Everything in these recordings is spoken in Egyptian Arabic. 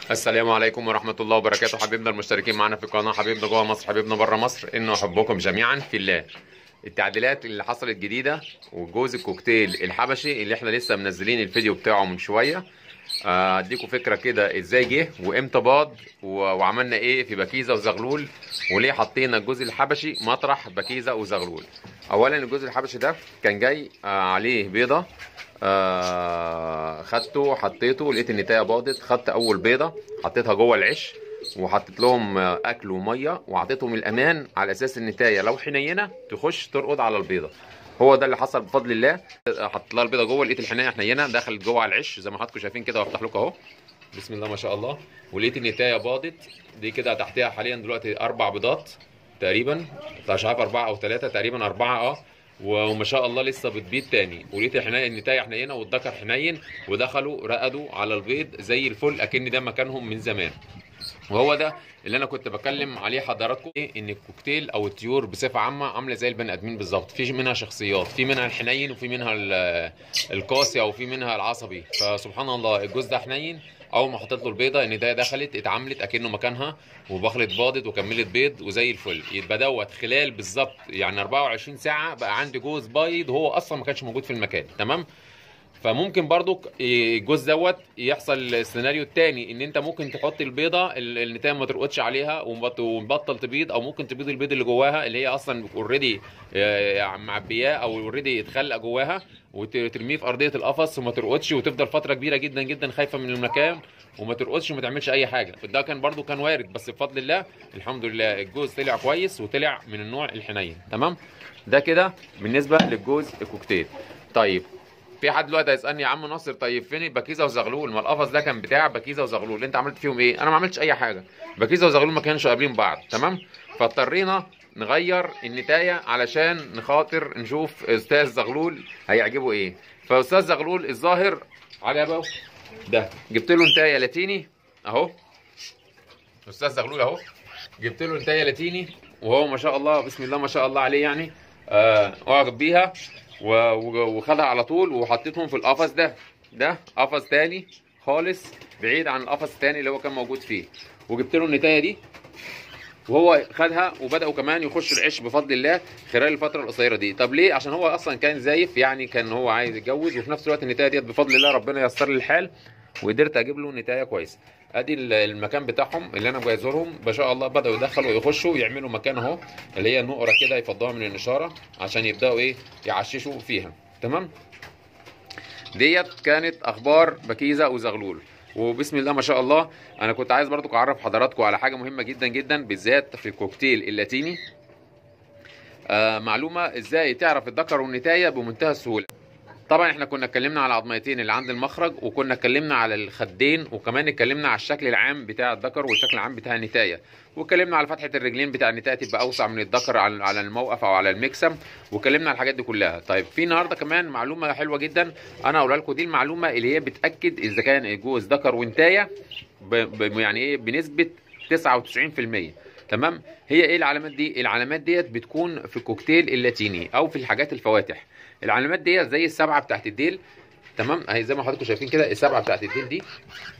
السلام عليكم ورحمة الله وبركاته حبيبنا المشتركين معنا في القناة حبيبنا جوه مصر حبيبنا بره مصر إنه أحبكم جميعا في الله التعديلات اللي حصلت جديدة وجوز الكوكتيل الحبشي اللي احنا لسه منزلين الفيديو بتاعه من شوية آه، اديكم فكرة كده ازاي جه وامتى باض و- وعملنا ايه في بكيزة وزغلول وليه حطينا الجوز الحبشي مطرح بكيزة وزغلول اولا الجوز الحبشي ده كان جاي آه، عليه بيضة آه، خدته حطيته لقيت النتايه باضت خدت اول بيضه حطيتها جوه العش وحطيت لهم آه، اكل وميه وعطيتهم الامان على اساس النتايه لو حنينه تخش ترقد على البيضه هو ده اللي حصل بفضل الله حطيت لها البيضه جوه لقيت الحنايه حنينه دخلت جوه على العش زي ما حضراتكم شايفين كده وافتح لكم اهو بسم الله ما شاء الله ولقيت النتايه باضت دي كده تحتها حاليا دلوقتي اربع بيضات تقريبا مش عارف اربعه او ثلاثه تقريبا اربعه اه وما شاء الله لسه بتبيض تاني ولقيت الحنايه النتايه حنينه والذكر حنين ودخلوا رقدوا على البيض زي الفل اكن ده مكانهم من زمان وهو ده اللي انا كنت بكلم عليه حضراتكم إيه؟ ان الكوكتيل او الطيور بصفه عامه عامله زي البني ادمين بالظبط في منها شخصيات في منها الحنين وفي منها ال- القاسي او في منها العصبي فسبحان الله الجوز ده حنين اول ما حطيت له البيضه ان ده دخلت اتعاملت اكنه مكانها وبخلت باضت وكملت بيض وزي الفل يبقى دوت خلال بالظبط يعني 24 ساعه بقى عندي جوز بايض وهو اصلا ما كانش موجود في المكان تمام فممكن برضو الجوز دوت يحصل السيناريو التاني ان انت ممكن تحط البيضه ال- النتايه ما ترقدش عليها ومبط- ومبطل تبيض او ممكن تبيض البيض اللي جواها اللي هي اصلا اوريدي معبياه او اوريدي اتخلق جواها وترميه في ارضيه القفص وما ترقدش وتفضل فتره كبيره جدا جدا خايفه من المكان وما ترقدش وما تعملش اي حاجه ده كان برضو كان وارد بس بفضل الله الحمد لله الجوز طلع كويس وطلع من النوع الحنين تمام ده كده بالنسبه للجوز الكوكتيل طيب في حد دلوقتي هيسالني يا عم ناصر طيب فين بكيزه وزغلول ما القفص ده كان بتاع بكيزه وزغلول انت عملت فيهم ايه انا ما عملتش اي حاجه بكيزه وزغلول ما كانش قابلين بعض تمام فاضطرينا نغير النتايه علشان نخاطر نشوف استاذ زغلول هيعجبه ايه فاستاذ زغلول الظاهر عجبه ده جبت له نتايه لاتيني اهو استاذ زغلول اهو جبت له نتايه لاتيني وهو ما شاء الله بسم الله ما شاء الله عليه يعني آه اعجب بيها و- و- وخدها على طول وحطيتهم في القفص ده ده قفص تاني خالص بعيد عن القفص التاني اللي هو كان موجود فيه وجبت له النتايه دي وهو خدها وبداوا كمان يخشوا العش بفضل الله خلال الفتره القصيره دي طب ليه عشان هو اصلا كان زايف يعني كان هو عايز يتجوز وفي نفس الوقت النتايه ديت بفضل الله ربنا ييسر لي الحال وقدرت اجيب له نتايه كويسه ادي ال- المكان بتاعهم اللي انا بجهزهم ما شاء الله بداوا يدخلوا ويخشوا يعملوا مكان اهو اللي هي نقره كده يفضوها من النشاره عشان يبداوا ايه يعششوا فيها تمام ديت كانت اخبار بكيزه وزغلول وبسم الله ما شاء الله انا كنت عايز برضو اعرف حضراتكم على حاجه مهمه جدا جدا بالذات في الكوكتيل اللاتيني آه معلومه ازاي تعرف الذكر والنتايه بمنتهى السهوله طبعا احنا كنا اتكلمنا على العظميتين اللي عند المخرج وكنا اتكلمنا على الخدين وكمان اتكلمنا على الشكل العام بتاع الذكر والشكل العام بتاع النتايه واتكلمنا على فتحه الرجلين بتاع النتايه تبقى اوسع من الذكر على على الموقف او على المكسم واتكلمنا على الحاجات دي كلها طيب في النهارده كمان معلومه حلوه جدا انا هقولها لكم دي المعلومه اللي هي بتاكد اذا كان الجوز ذكر ونتايه ب... ب... يعني ايه بنسبه 99% تمام هي ايه العلامات دي العلامات ديت بتكون في الكوكتيل اللاتيني او في الحاجات الفواتح العلامات ديت زي السبعه بتاعت الديل تمام اهي زي ما حضراتكم شايفين كده السبعه بتاعت الديل دي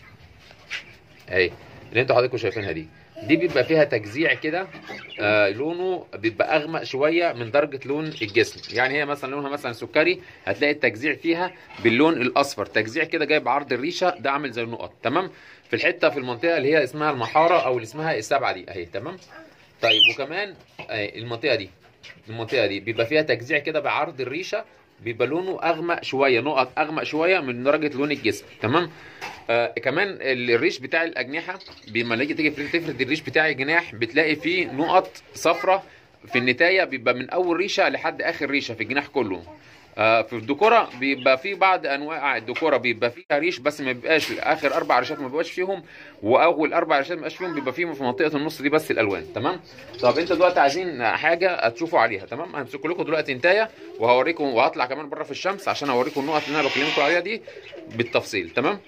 اهي اللي انتوا حضراتكم شايفينها دي دي بيبقى فيها تجزيع كده آه لونه بيبقى اغمق شويه من درجه لون الجسم يعني هي مثلا لونها مثلا سكري هتلاقي التجزيع فيها باللون الاصفر تجزيع كده جاي بعرض الريشه ده عامل زي النقط تمام في الحته في المنطقه اللي هي اسمها المحاره او اللي اسمها السبعه دي اهي تمام طيب وكمان آه المنطقه دي المنطقه دي بيبقى فيها تجزيع كده بعرض الريشه بيبقى لونه اغمق شويه نقط اغمق شويه من درجه لون الجسم تمام آه كمان الريش بتاع الاجنحه لما نيجي تيجي تفرد الريش بتاع الجناح بتلاقي فيه نقط صفرة في النتايه بيبقى من اول ريشه لحد اخر ريشه في الجناح كله آه في الديكوره بيبقى في بعض انواع الديكوره بيبقى فيها ريش بس ما بيبقاش اخر اربع ريشات ما بيبقاش فيهم واول اربع ريشات ما بيبقاش فيهم بيبقى فيهم في منطقه النص دي بس الالوان تمام طب انت دلوقتي عايزين حاجه تشوفوا عليها تمام همسك لكم دلوقتي انتايه وهوريكم وهطلع كمان بره في الشمس عشان اوريكم النقط اللي انا بكلمكم عليها دي بالتفصيل تمام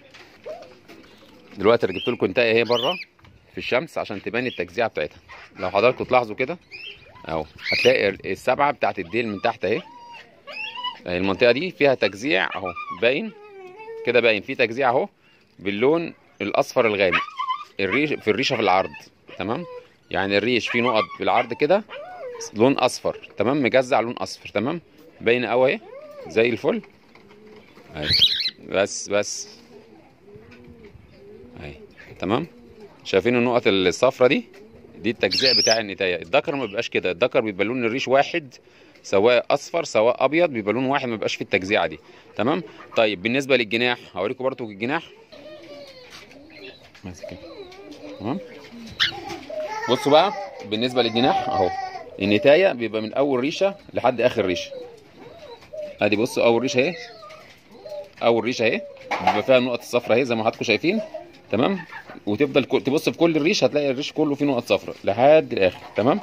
دلوقتي انا جبت لكم انتايه اهي بره في الشمس عشان تبان التجزيعه بتاعتها لو حضراتكم تلاحظوا كده اهو هتلاقي السبعه بتاعت الديل من تحت اهي المنطقه دي فيها تجزيع اهو باين كده باين في تجزيع اهو باللون الاصفر الغامق الريش في الريشه في العرض تمام يعني الريش فيه نقط بالعرض كده لون اصفر تمام مجزع لون اصفر تمام باينه قوي اهي زي الفل اهي بس بس اهي تمام شايفين النقط الصفرة دي دي التجزئه بتاع النتايه الذكر ما بيبقاش كده الذكر بيبقى لون الريش واحد سواء اصفر سواء ابيض بيبقى لون واحد ما بيبقاش في التجزئه دي تمام طيب بالنسبه للجناح هوريكم برضو الجناح ماسك كده. تمام بصوا بقى بالنسبه للجناح اهو النتايه بيبقى من اول ريشه لحد اخر ريشه ادي بصوا اول ريشه اهي اول ريشه اهي بيبقى فيها النقط الصفراء اهي زي ما حضراتكم شايفين تمام وتفضل كل... تبص في كل الريش هتلاقي الريش كله فيه نقط صفراء لحد الاخر تمام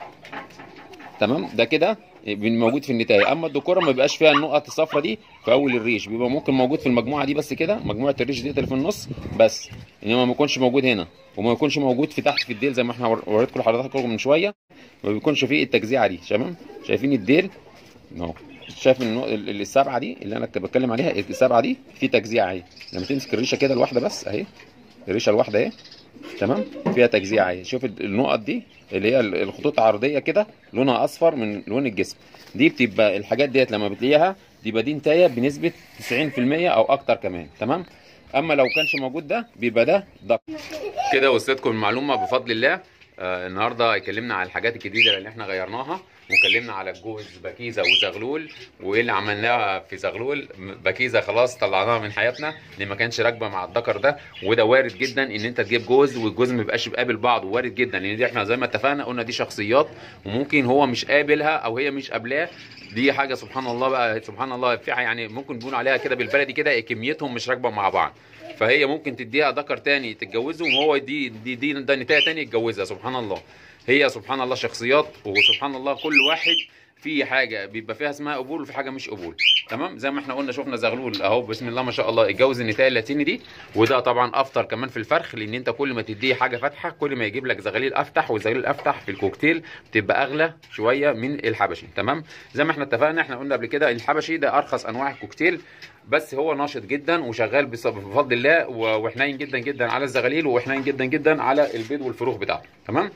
تمام ده كده موجود في النتايه اما الدكوره ما بيبقاش فيها النقط الصفراء دي في اول الريش بيبقى ممكن موجود في المجموعه دي بس كده مجموعه الريش دي اللي في النص بس انما ما يكونش موجود هنا وما يكونش موجود في تحت في الديل زي ما احنا وريتكم لحضراتكم من شويه ما بيكونش فيه التجزيعه دي تمام شايفين الديل اهو شايف النوع- ال- ال- السبعه دي اللي انا كنت بتكلم عليها السبعه دي في تجزيعه اهي لما تمسك الريشه كده الواحده بس اهي الريشه الواحده اهي تمام فيها تجزيعه اهي شوف ال- النقط دي اللي هي ال- الخطوط عرضيه كده لونها اصفر من لون الجسم دي بتبقى الحاجات ديت لما بتلاقيها يبقى دي نتايه بنسبه 90% او اكتر كمان تمام اما لو كانش موجود ده بيبقى ده ضغط كده وصلتكم المعلومه بفضل الله آه النهارده اتكلمنا على الحاجات الجديده اللي احنا غيرناها واتكلمنا على الجوز بكيزه وزغلول وايه اللي عملناها في زغلول م- بكيزه خلاص طلعناها من حياتنا اللي ما كانش راكبه مع الذكر ده وده وارد جدا ان انت تجيب جوز والجوز ما يبقاش قابل بعض وارد جدا لان دي احنا زي ما اتفقنا قلنا دي شخصيات وممكن هو مش قابلها او هي مش قابلاه دي حاجه سبحان الله بقى سبحان الله في يعني ممكن بنقول عليها كده بالبلدي كده كميتهم مش راكبه مع بعض فهي ممكن تديها ذكر تاني تتجوزه وهو دي دي دي ده نتايه تاني يتجوزها سبحان الله هي سبحان الله شخصيات وسبحان الله كل واحد في حاجه بيبقى فيها اسمها قبول وفي حاجه مش قبول تمام زي ما احنا قلنا شفنا زغلول اهو بسم الله ما شاء الله اتجوز النتايه اللاتيني دي وده طبعا افطر كمان في الفرخ لان انت كل ما تديه حاجه فاتحه كل ما يجيب لك زغاليل افتح والزغاليل الافتح في الكوكتيل بتبقى اغلى شويه من الحبشي تمام زي ما احنا اتفقنا احنا قلنا قبل كده الحبشي ده ارخص انواع الكوكتيل بس هو ناشط جدا وشغال بص- بفضل الله و- وحنين جدا جدا على الزغاليل وحنين جدا جدا على البيض والفروخ بتاعته تمام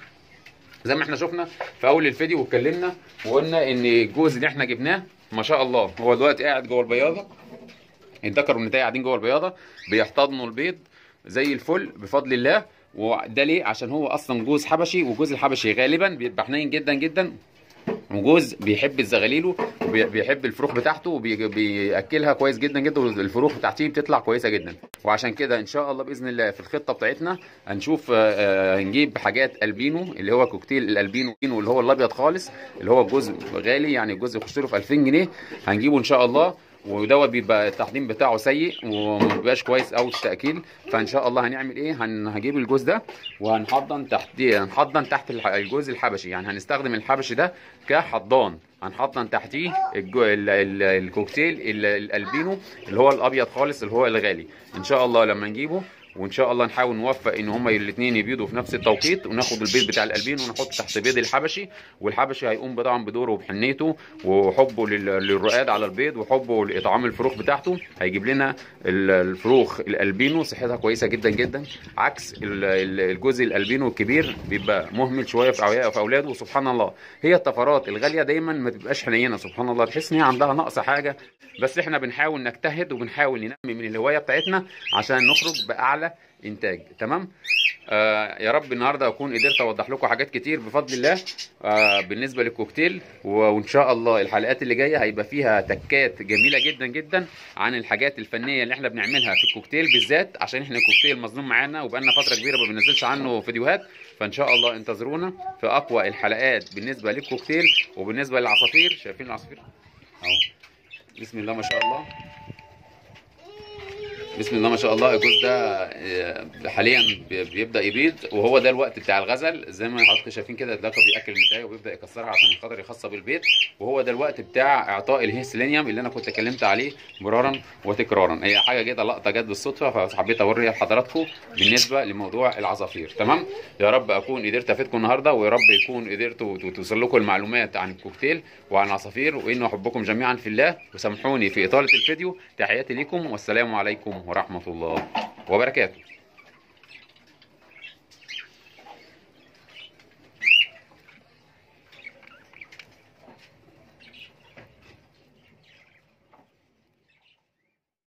زي ما احنا شفنا في اول الفيديو واتكلمنا وقلنا ان الجوز اللي احنا جبناه ما شاء الله هو دلوقتي قاعد جوه البياضه الذكر والنتايه قاعدين جوه البياضه بيحتضنوا البيض زي الفل بفضل الله وده ليه عشان هو اصلا جوز حبشي وجوز الحبشي غالبا بيبقى حنين جدا جدا وجوز بيحب الزغاليله وبيحب الفروخ بتاعته وبياكلها كويس جدا جدا والفروخ بتاعتيه بتطلع كويسه جدا وعشان كده ان شاء الله باذن الله في الخطه بتاعتنا هنشوف آه، آه، هنجيب حاجات البينو اللي هو كوكتيل الالبينو اللي هو الابيض خالص اللي هو الجوز غالي يعني الجوز يخش له في 2000 جنيه هنجيبه ان شاء الله ودوت بيبقى التحضير بتاعه سيء وما بيبقاش كويس قوي في التاكيل فان شاء الله هنعمل ايه هن... هجيب الجوز ده وهنحضن تحت هنحضن تحت الح- الجوز الحبشي يعني هنستخدم الحبشي ده كحضان هنحضن تحتيه الجو... ال... ال... الكوكتيل ال... الالبينو اللي هو الابيض خالص اللي هو الغالي ان شاء الله لما نجيبه وان شاء الله نحاول نوفق ان هما الاثنين يبيضوا في نفس التوقيت وناخد البيض بتاع الالبين ونحط تحت بيض الحبشي والحبشي هيقوم طبعا بدوره وبحنيته وحبه لل- للرقاد على البيض وحبه لاطعام الفروخ بتاعته هيجيب لنا ال- الفروخ الالبينو صحتها كويسه جدا جدا عكس ال- ال- الجزء الالبينو الكبير بيبقى مهمل شويه في أويا- في اولاده وسبحان الله هي الطفرات الغاليه دايما ما تبقاش حنينه سبحان الله تحس ان هي عندها نقص حاجه بس احنا بنحاول نجتهد وبنحاول ننمي من الهوايه بتاعتنا عشان نخرج باعلى انتاج تمام آه يا رب النهارده اكون قدرت اوضح لكم حاجات كتير بفضل الله آه بالنسبه للكوكتيل و- وان شاء الله الحلقات اللي جايه هيبقى فيها تكات جميله جدا جدا عن الحاجات الفنيه اللي احنا بنعملها في الكوكتيل بالذات عشان احنا الكوكتيل مظلوم معانا وبقالنا فتره كبيره ما بننزلش عنه فيديوهات فان شاء الله انتظرونا في اقوى الحلقات بالنسبه للكوكتيل وبالنسبه للعصافير شايفين العصافير اهو بسم الله ما شاء الله بسم الله ما شاء الله الجوز ده آه، حاليا بي- بيبدا يبيض وهو ده الوقت بتاع الغزل زي ما حضراتكم شايفين كده الذكر بياكل النتايه وبيبدا يكسرها عشان خاطر يخصب بالبيض وهو ده الوقت بتاع اعطاء الهيسلينيوم اللي انا كنت اتكلمت عليه مرارا وتكرارا هي حاجه كده لقطه جت بالصدفه فحبيت اوريها لحضراتكم بالنسبه لموضوع العصافير تمام يا رب اكون قدرت افيدكم النهارده ويا رب يكون قدرتوا ت- توصل لكم المعلومات عن الكوكتيل وعن العصافير وانه احبكم جميعا في الله وسامحوني في اطاله الفيديو تحياتي لكم والسلام عليكم ورحمه الله وبركاته